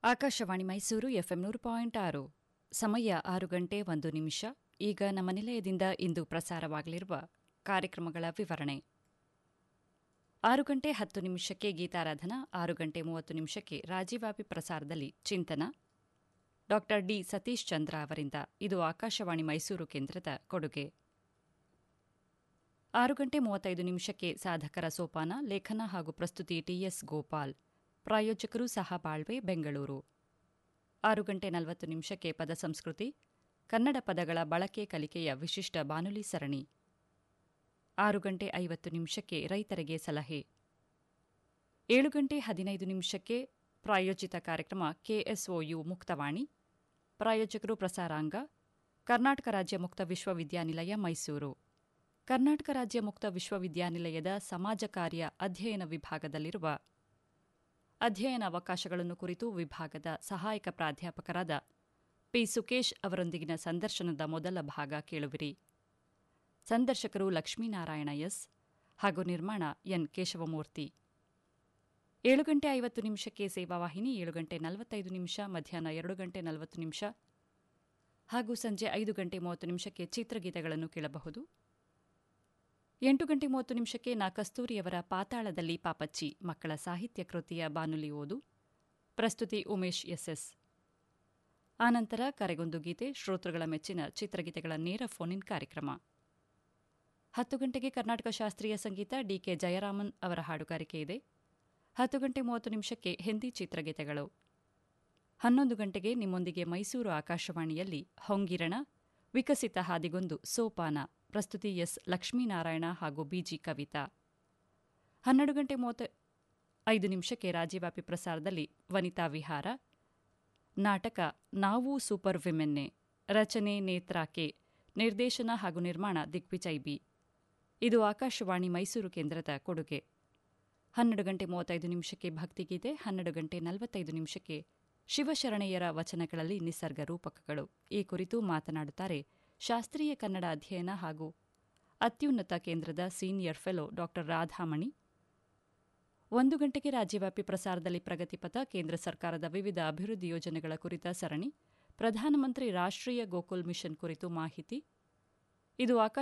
Akashvani Mysuru FM ನೂರು point ಆರು ಸಮಯ ಆರು ಗಂಟೆ ಒಂದು ನಿಮಿಷ ಈಗ ನಮ್ಮ ನಿಲಯದಿಂದ ಇಂದು ಪ್ರಸಾರವಾಗಲಿರುವ ಕಾರ್ಯಕ್ರಮಗಳ ವಿವರಣೆ ಆರು ಗಂಟೆ ಹತ್ತು ನಿಮಿಷಕ್ಕೆ ಗೀತಾರಾಧನಾ ಆರು ಗಂಟೆ ಮೂವತ್ತು ನಿಮಿಷಕ್ಕೆ ರಾಜ್ಯವ್ಯಾಪಿ ಪ್ರಸಾರದಲ್ಲಿ ಚಿಂತನ ಡಾಕ್ಟರ್ ಡಿ ಸತೀಶ್ ಚಂದ್ರ ಅವರಿಂದ ಇದು ಆಕಾಶವಾಣಿ ಮೈಸೂರು ಕೇಂದ್ರದ ಕೊಡುಗೆ ಆರು ಗಂಟೆ ಮೂವತ್ತೈದು ನಿಮಿಷಕ್ಕೆ ಸಾಧಕರ ಸೋಪಾನ ಲೇಖನ ಹಾಗೂ ಪ್ರಸ್ತುತಿ ಟಿಎಸ್ ಗೋಪಾಲ್ ಪ್ರಾಯೋಜಕರು ಸಹ ಬಾಳ್ವೆ ಬೆಂಗಳೂರು ಆರು ಗಂಟೆ ನಲವತ್ತು ನಿಮಿಷಕ್ಕೆ ಪದ ಸಂಸ್ಕೃತಿ ಕನ್ನಡ ಪದಗಳ ಬಳಕೆ ಕಲಿಕೆಯ ವಿಶಿಷ್ಟ ಬಾನುಲಿ ಸರಣಿ ಆರು ಗಂಟೆ ಐವತ್ತು ನಿಮಿಷಕ್ಕೆ ರೈತರಿಗೆ ಸಲಹೆ ಏಳು ಗಂಟೆ ಹದಿನೈದು ನಿಮಿಷಕ್ಕೆ ಪ್ರಾಯೋಜಿತ ಕಾರ್ಯಕ್ರಮ ಕೆಎಸ್ಒಯು ಮುಕ್ತವಾಣಿ ಪ್ರಾಯೋಜಕರು ಪ್ರಸಾರಾಂಗ ಕರ್ನಾಟಕ ರಾಜ್ಯ ಮುಕ್ತ ವಿಶ್ವವಿದ್ಯಾನಿಲಯ ಮೈಸೂರು ಕರ್ನಾಟಕ ರಾಜ್ಯ ಮುಕ್ತ ವಿಶ್ವವಿದ್ಯಾನಿಲಯದ ಸಮಾಜ ಕಾರ್ಯ ಅಧ್ಯಯನ ವಿಭಾಗದಲ್ಲಿರುವ ಅಧ್ಯಯನ ಅವಕಾಶಗಳನ್ನು ಕುರಿತು ವಿಭಾಗದ ಸಹಾಯಕ ಪ್ರಾಧ್ಯಾಪಕರಾದ ಪಿ ಸುಕೇಶ್ ಅವರೊಂದಿಗಿನ ಸಂದರ್ಶನದ ಮೊದಲ ಭಾಗ ಕೇಳುವಿರಿ ಸಂದರ್ಶಕರು ಲಕ್ಷ್ಮೀನಾರಾಯಣ ಎಸ್ ಹಾಗೂ ನಿರ್ಮಾಣ ಎನ್ ಕೇಶವಮೂರ್ತಿ ಏಳು ಗಂಟೆ ಐವತ್ತು ನಿಮಿಷಕ್ಕೆ ಸೇವಾವಾಹಿನಿ ಏಳು ಗಂಟೆ ನಲವತ್ತೈದು ನಿಮಿಷ ಮಧ್ಯಾಹ್ನ ಎರಡು ಗಂಟೆ ನಲವತ್ತು ನಿಮಿಷ ಹಾಗೂ ಸಂಜೆ ಐದು ಗಂಟೆ ಮೂವತ್ತು ನಿಮಿಷಕ್ಕೆ ಚಿತ್ರಗೀತೆಗಳನ್ನು ಕೇಳಬಹುದು ಎಂಟು ಗಂಟೆ ಮೂವತ್ತು ನಿಮಿಷಕ್ಕೆ ನಾ ಕಸ್ತೂರಿಯವರ ಪಾತಾಳದಲ್ಲಿ ಪಾಪಚ್ಚಿ ಮಕ್ಕಳ ಸಾಹಿತ್ಯ ಕೃತಿಯ ಬಾನುಲಿ ಓದು ಪ್ರಸ್ತುತಿ ಉಮೇಶ್ ಎಸ್ಎಸ್ ಆನಂತರ ಕರೆಗೊಂದು ಗೀತೆ ಶ್ರೋತೃಗಳ ಮೆಚ್ಚಿನ ಚಿತ್ರಗೀತೆಗಳ ನೇರ ಫೋನ್ ಇನ್ ಕಾರ್ಯಕ್ರಮ ಹತ್ತು ಗಂಟೆಗೆ ಕರ್ನಾಟಕ ಶಾಸ್ತ್ರೀಯ ಸಂಗೀತ ಡಿಕೆ ಜಯರಾಮನ್ ಅವರ ಹಾಡುಗಾರಿಕೆ ಇದೆ ಹತ್ತು ಗಂಟೆ ಮೂವತ್ತು ನಿಮಿಷಕ್ಕೆ ಹಿಂದಿ ಚಿತ್ರಗೀತೆಗಳು ಹನ್ನೊಂದು ಗಂಟೆಗೆ ನಿಮ್ಮೊಂದಿಗೆ ಮೈಸೂರು ಆಕಾಶವಾಣಿಯಲ್ಲಿ ಹೊಂಗಿರಣ ವಿಕಸಿತ ಹಾದಿಗೊಂದು ಸೋಪಾನ ಪ್ರಸ್ತುತಿ ಎಸ್ ಲಕ್ಷ್ಮೀನಾರಾಯಣ ಹಾಗೂ ಬಿಜಿ ಕವಿತಾ ಹನ್ನೆರಡು ಗಂಟೆ ಮೂವತ್ತ ಐದು ನಿಮಿಷಕ್ಕೆ ರಾಜ್ಯವ್ಯಾಪಿ ಪ್ರಸಾರದಲ್ಲಿ ವನಿತಾ ವಿಹಾರ ನಾಟಕ ನಾವೂ ಸೂಪರ್ ವಿಮೆನ್ನೆ ರಚನೆ ನೇತ್ರಾಕೆ ನಿರ್ದೇಶನ ಹಾಗೂ ನಿರ್ಮಾಣ ದಿಗ್ವಿಜಯ್ ಬಿ ಇದು ಆಕಾಶವಾಣಿ ಮೈಸೂರು ಕೇಂದ್ರದ ಕೊಡುಗೆ ಹನ್ನೆರಡು ಗಂಟೆ ಮೂವತ್ತೈದು ನಿಮಿಷಕ್ಕೆ ಭಕ್ತಿಗೀತೆ ಹನ್ನೆರಡು ಗಂಟೆ ನಲವತ್ತೈದು ನಿಮಿಷಕ್ಕೆ ಶಿವಶರಣೆಯರ ವಚನಗಳಲ್ಲಿ ನಿಸರ್ಗ ರೂಪಕಗಳು ಈ ಕುರಿತು ಮಾತನಾಡುತ್ತಾರೆ ಶಾಸ್ತ್ರೀಯ ಕನ್ನಡ ಅಧ್ಯಯನ ಹಾಗೂ ಅತ್ಯುನ್ನತ ಕೇಂದ್ರದ ಸೀನಿಯರ್ ಫೆಲೋ ಡಾ ರಾಧಾಮಣಿ ಒಂದು ಗಂಟೆಗೆ ರಾಜ್ಯವ್ಯಾಪಿ ಪ್ರಸಾರದಲ್ಲಿ ಪ್ರಗತಿಪಥ ಕೇಂದ್ರ ಸರ್ಕಾರದ ವಿವಿಧ ಅಭಿವೃದ್ಧಿ ಯೋಜನೆಗಳ ಕುರಿತ ಸರಣಿ ಪ್ರಧಾನಮಂತ್ರಿ ರಾಷ್ಟ್ರೀಯ ಗೋಕುಲ್ ಮಿಷನ್ ಕುರಿತು ಮಾಹಿತಿ ಇದು ಆಕಾಶ